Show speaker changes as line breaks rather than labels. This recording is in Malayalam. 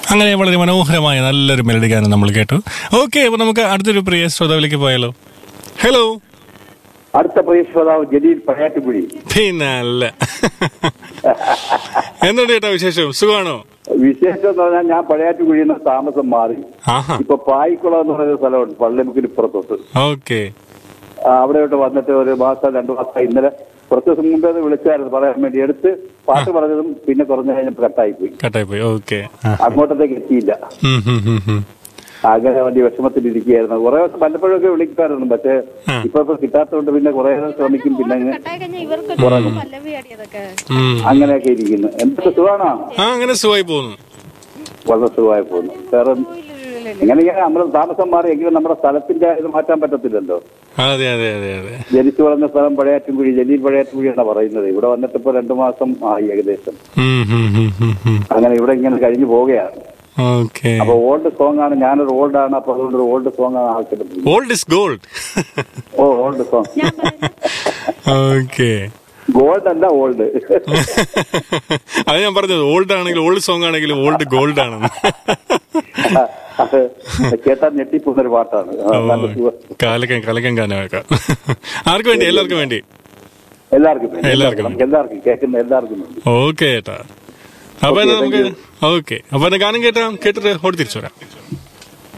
അങ്ങനെ വളരെ മനോഹരമായ നല്ലൊരു മെലഡി ഗാനം നമ്മൾ കേട്ടു ഓക്കെ അപ്പൊ നമുക്ക് അടുത്തൊരു പ്രിയ ശ്രോതാവിലേക്ക് പോയാലോ ഹലോ
അടുത്ത പ്രിയശ്രോതാവ് ജലീൽ പഴയാറ്റുകുഴി
പിന്നെ അല്ല എന്തുണ്ട് ചേട്ടാ വിശേഷം സുഖമാണോ
വിശേഷം എന്ന് പറഞ്ഞാൽ ഞാൻ പഴയാറ്റുകുഴിയിൽ നിന്ന് താമസം മാറി
ആഹാ
ഇപ്പൊ പായിക്കുളം എന്ന് പറയുന്ന സ്ഥലമുണ്ട് പള്ളിമുക്കിന് പുറത്തോട്ട്
ഓക്കെ
ആ, അവിടെയോട്ട് വന്നിട്ട് ഒരു മാസം രണ്ടു മാസം ഇന്നലെ കുറച്ച് ദിവസം മുമ്പേ അത് വിളിച്ചായിരുന്നു പറയാൻ വേണ്ടി എടുത്ത് പാട്ട് പറഞ്ഞതും പിന്നെ കുറഞ്ഞു കഴിഞ്ഞപ്പോൾ കട്ടായി പോയി
കട്ടായി പോയി ഓക്കെ
അങ്ങോട്ടത്തേക്ക് എത്തിയില്ല അങ്ങനെ വലിയ വിഷമത്തിലിരിക്കുകയായിരുന്നു കുറെ ദിവസം വല്ലപ്പോഴൊക്കെ വിളിക്കാറുണ്ട് പക്ഷേ ഇപ്പൊ ഇപ്പൊ കിട്ടാത്തതുകൊണ്ട് പിന്നെ കുറെ ശ്രമിക്കും പിന്നെ അങ്ങ്
കട്ടായി കഴിഞ്ഞാൽ ഇവർക്ക് പല്ലവി ആടിയതൊക്കെ
അങ്ങനെയൊക്കെ ഇരിക്കുന്നു എന്തൊക്കെ സുഖമാണോ
ആ അങ്ങനെ സുഖമായി പോകുന്നു
വളരെ സുഖമായി പോകുന്നു വേറെ ഇങ്ങനെ ഇങ്ങനെ നമ്മൾ താമസം മാറി എങ്കിലും നമ്മുടെ സ്ഥലത്തിന്റെ ഇത് മാറ്റാൻ പറ്റത്തില്ലല്ലോ
അതെ അതെ അതെ അതെ
ജനിച്ചു വളർന്ന സ്ഥലം പഴയാറ്റുംകുഴി ജലീൽ പഴയാറ്റുംകുഴി എന്നാണ് പറയുന്നത് ഇവിടെ വന്നിട്ട് ഇപ്പൊ രണ്ടു മാസം ആയി ഏകദേശം അങ്ങനെ ഇവിടെ ഇങ്ങനെ കഴിഞ്ഞു പോവുകയാണ്
ഓക്കെ
അപ്പൊ ഓൾഡ് സോങ് ആണ് ഞാനൊരു ഓൾഡ് ആണ് അപ്പൊ അതുകൊണ്ട് ഒരു ഓൾഡ് സോങ് ആണ് ആവശ്യപ്പെട്ടത്
ഓൾഡ് ഇസ് ഗോൾഡ്
ഓ ഓൾഡ് സോങ്
ഓക്കെ
ഗോൾഡ് അല്ല ഓൾഡ്
അത് ഞാൻ പറഞ്ഞത് ഓൾഡ് ആണെങ്കിൽ ഓൾഡ് സോങ് ആണെങ്കിൽ ഓൾഡ് ഗോൾഡ് ആണെന്ന്
അത് കേട്ടാൻ ഞെട്ടിപ്പോകുന്ന ഒരു പാട്ടാണ് ആ, നല്ല സുഖം.
കാലക്കൻ കാലക്കൻ ഗാനമൊക്കെ ആർക്ക് വേണ്ടി എല്ലാവർക്കും വേണ്ടി
എല്ലാവർക്കും വേണ്ടി.
എല്ലാവർക്കും.
നമുക്ക് എല്ലാവർക്കും കേൾക്കുന്ന എല്ലാവർക്കും വേണ്ടി
ഓക്കെ ഏട്ടാ അപ്പൊ എന്നാ നമുക്ക് ഓക്കെ അപ്പൊ എന്നാ ഗാനം കേട്ടാ കേട്ടിട്ട് ഓടി തിരിച്ചു വരാം